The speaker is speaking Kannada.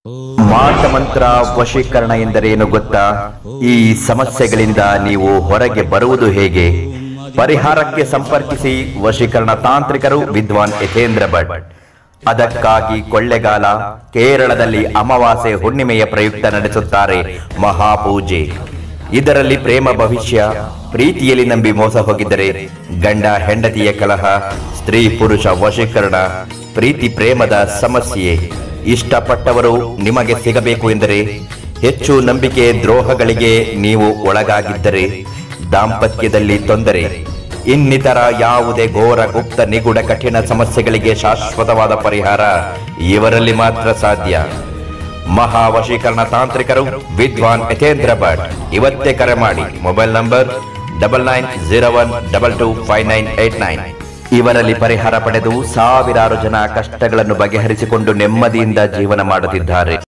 ಮಾಟಮಂತ್ರ ವಶೀಕರಣ ಎಂದರೇನು ಗೊತ್ತಾ ಈ ಸಮಸ್ಯೆಗಳಿಂದ ನೀವು ಹೊರಗೆ ಬರುವುದು ಹೇಗೆ ಪರಿಹಾರಕ್ಕೆ ಸಂಪರ್ಕಿಸಿ ವಶೀಕರಣ ತಾಂತ್ರಿಕರು ವಿದ್ವಾನ್ ಯಥೇಂದ್ರ ಭಟ್ ಅದಕ್ಕಾಗಿ ಕೊಳ್ಳೆಗಾಲ ಕೇರಳದಲ್ಲಿ ಅಮಾವಾಸ್ಯೆ ಹುಣ್ಣಿಮೆಯ ಪ್ರಯುಕ್ತ ನಡೆಸುತ್ತಾರೆ ಮಹಾಪೂಜೆ ಇದರಲ್ಲಿ ಪ್ರೇಮ ಭವಿಷ್ಯ ಪ್ರೀತಿಯಲ್ಲಿ ನಂಬಿ ಮೋಸ ಹೋಗಿದ್ದರೆ ಗಂಡ ಹೆಂಡತಿಯ ಕಲಹ ಸ್ತ್ರೀ ಪುರುಷ ವಶೀಕರಣ ಪ್ರೀತಿ ಪ್ರೇಮದ ಸಮಸ್ಯೆ ಇಷ್ಟಪಟ್ಟವರು ನಿಮಗೆ ಸಿಗಬೇಕು ಎಂದರೆ ಹೆಚ್ಚು ನಂಬಿಕೆ ದ್ರೋಹಗಳಿಗೆ ನೀವು ಒಳಗಾಗಿದ್ದರೆ ದಾಂಪತ್ಯದಲ್ಲಿ ತೊಂದರೆ ಇನ್ನಿತರ ಯಾವುದೇ ಘೋರ ಗುಪ್ತ ನಿಗೂಢ ಕಠಿಣ ಸಮಸ್ಯೆಗಳಿಗೆ ಶಾಶ್ವತವಾದ ಪರಿಹಾರ ಇವರಲ್ಲಿ ಮಾತ್ರ ಸಾಧ್ಯ ಮಹಾ ವಶೀಕರಣ ತಾಂತ್ರಿಕರು ವಿದ್ವಾನ್ ಯಥೇಂದ್ರ ಭಟ್ ಇವತ್ತೇ ಕರೆ ಮಾಡಿ mobile number double nine zero one double two five nine eight nine ಇವರಲ್ಲಿ ಪರಿಹಾರ ಪಡೆದು ಸಾವಿರಾರು ಜನ ಕಷ್ಟಗಳನ್ನು ಬಗೆಹರಿಸಿಕೊಂಡು ನೆಮ್ಮದಿಯಿಂದ ಜೀವನ ಮಾಡುತ್ತಿದ್ದಾರೆ